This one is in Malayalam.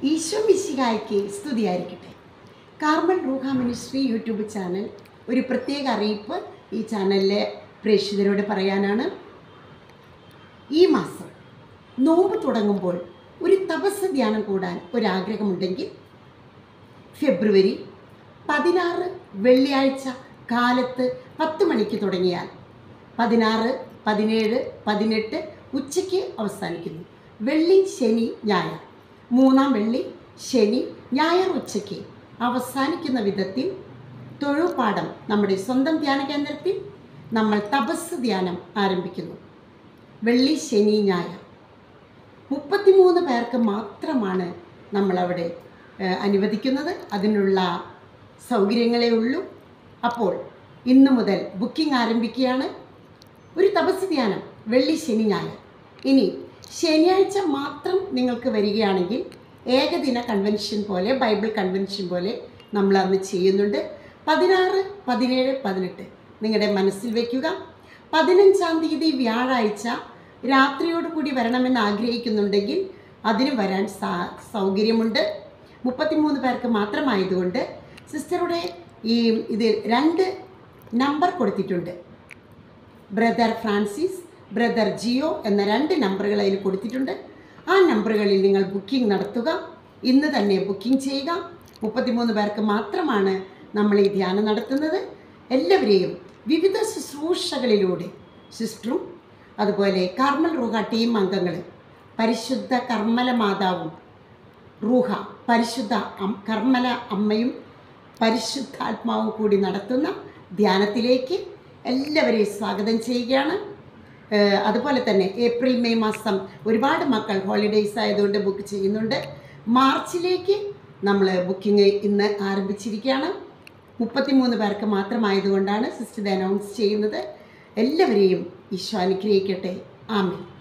ഈശോ മിശിഹായ്ക്ക് സ്തുതിയായിരിക്കട്ടെ കാർമൽ റൂഹ മിനിസ്ട്രി യൂട്യൂബ് ചാനൽ ഒരു പ്രത്യേക അറിയിപ്പ് ഈ ചാനലിലെ പ്രേക്ഷിതരോട് പറയാനാണ് ഈ മാസം നോമ്പ് തുടങ്ങുമ്പോൾ ഒരു തപസ് ധ്യാനം കൂടാൻ ഒരാഗ്രഹമുണ്ടെങ്കിൽ ഫെബ്രുവരി പതിനാറ് വെള്ളിയാഴ്ച കാലത്ത് പത്ത് മണിക്ക് തുടങ്ങിയാൽ പതിനാറ് പതിനേഴ് പതിനെട്ട് ഉച്ചയ്ക്ക് അവസാനിക്കുന്നു വെള്ളി ശനി ഞായർ മൂന്നാം വെള്ളി ശനി ഞായർ ഉച്ചയ്ക്ക് അവസാനിക്കുന്ന വിധത്തിൽ തൊഴുപാഠം നമ്മുടെ സ്വന്തം ധ്യാന കേന്ദ്രത്തിൽ നമ്മൾ തപസ് ധ്യാനം ആരംഭിക്കുന്നു വെള്ളി ശനി ഞായർ മുപ്പത്തിമൂന്ന് പേർക്ക് മാത്രമാണ് നമ്മളവിടെ ഏഹ്, അനുവദിക്കുന്നത് അതിനുള്ള സൗകര്യങ്ങളേ ഉള്ളൂ അപ്പോൾ ഇന്നു മുതൽ ബുക്കിംഗ് ആരംഭിക്കുകയാണ് ഒരു തപസ് ധ്യാനം വെള്ളി ശനി ഞായർ ഇനി ശനിയാഴ്ച മാത്രം നിങ്ങൾക്ക് വരികയാണെങ്കിൽ ഏകദിന കൺവെൻഷൻ പോലെ ബൈബിൾ കൺവെൻഷൻ പോലെ നമ്മൾ അന്ന് ചെയ്യുന്നുണ്ട് പതിനാറ് പതിനേഴ് പതിനെട്ട് നിങ്ങളുടെ മനസ്സിൽ വയ്ക്കുക പതിനഞ്ചാം തീയതി വ്യാഴാഴ്ച രാത്രിയോട് കൂടി വരണമെന്ന് ആഗ്രഹിക്കുന്നുണ്ടെങ്കിൽ അതിന് വരാൻ സാ സൗകര്യമുണ്ട് മുപ്പത്തിമൂന്ന് പേർക്ക് മാത്രമായതുകൊണ്ട് സിസ്റ്ററുടെ ഈ ഇത് രണ്ട് നമ്പർ കൊടുത്തിട്ടുണ്ട് ബ്രദർ ഫ്രാൻസിസ് ബ്രദർ ജിയോ എന്ന രണ്ട് നമ്പറുകൾ അതിൽ കൊടുത്തിട്ടുണ്ട് ആ നമ്പറുകളിൽ നിങ്ങൾ ബുക്കിംഗ് നടത്തുക ഇന്ന് തന്നെ ബുക്കിംഗ് ചെയ്യുക മുപ്പത്തിമൂന്ന് പേർക്ക് മാത്രമാണ് നമ്മൾ ഈ ധ്യാനം നടത്തുന്നത് എല്ലാവരെയും വിവിധ ശുശ്രൂഷകളിലൂടെ സിസ്റ്ററും അതുപോലെ കർമ്മൽ റൂഹ ടീം അംഗങ്ങൾ പരിശുദ്ധ കർമ്മല മാതാവും റൂഹ പരിശുദ്ധ അം- കർമ്മല അമ്മയും പരിശുദ്ധാത്മാവും കൂടി നടത്തുന്ന ധ്യാനത്തിലേക്ക് എല്ലാവരെയും സ്വാഗതം ചെയ്യുകയാണ് ഏഹ് അതുപോലെ തന്നെ ഏപ്രിൽ മെയ് മാസം ഒരുപാട് മക്കൾ ഹോളിഡേയ്സ് ആയതുകൊണ്ട് ബുക്ക് ചെയ്യുന്നുണ്ട് മാർച്ചിലേക്ക് നമ്മൾ ബുക്കിംഗ് ഇന്ന് ആരംഭിച്ചിരിക്കുകയാണ് മുപ്പത്തിമൂന്ന് പേർക്ക് മാത്രമായതുകൊണ്ടാണ് സിസ്റ്റർ ഇത് അനൗൺസ് ചെയ്യുന്നത് എല്ലാവരെയും ഈശോ അനുഗ്രഹിക്കട്ടെ ആമേ